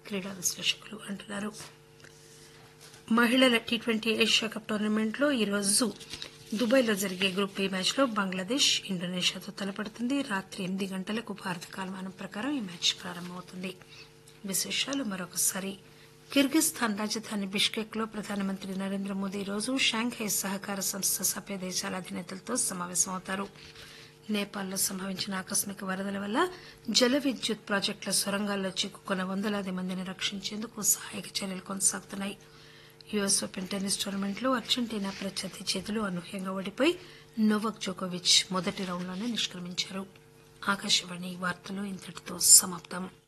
క్రీడా విశ్లేషకులు అంటున్నారు మహిళల టీ ట్వంటీ ఏషియా కప్ టోర్నమెంట్లో ఈరోజు దుబాయ్లో జరిగే గ్రూప్ బి మ్యాచ్లో బంగ్లాదేశ్ ఇండోనేషియాతో తలపడుతుంది రాత్రి ఎనిమిది గంటలకు భారత కాలమానం ప్రకారం ఈ మ్యాచ్ ప్రారంభమవుతుంది విశేషాలు మరొకసారి కిర్గిస్థాన్ రాజధాని బిష్కెక్ లో ప్రధానమంత్రి నరేంద్ర మోదీ ఈరోజు షాంఘై సహకార సంస్థ సభ్య దేశాల అధినేతలతో సమావేశమవుతారు నేపాల్లో సంభవించిన ఆకస్మిక వరదల వల్ల జల విద్యుత్ ప్రాజెక్టుల సొరంగాల్లో చిక్కుకున్న వందలాది మందిని రక్షించేందుకు సహాయక చర్యలు కొనసాగుతున్నాయి యుఎస్ ఓపెన్ టెన్నిస్ టోర్నమెంట్లో అర్జెంటీనా ప్రత్యర్థి చేతులు అనూహ్యంగా ఓడిపోయి నోవక్ జోకోవిచ్ మొదటి రౌండ్లోనే నిష్క్రమించారు ఆకాశవాణి వార్తలు ఇంతటితో సమాప్తం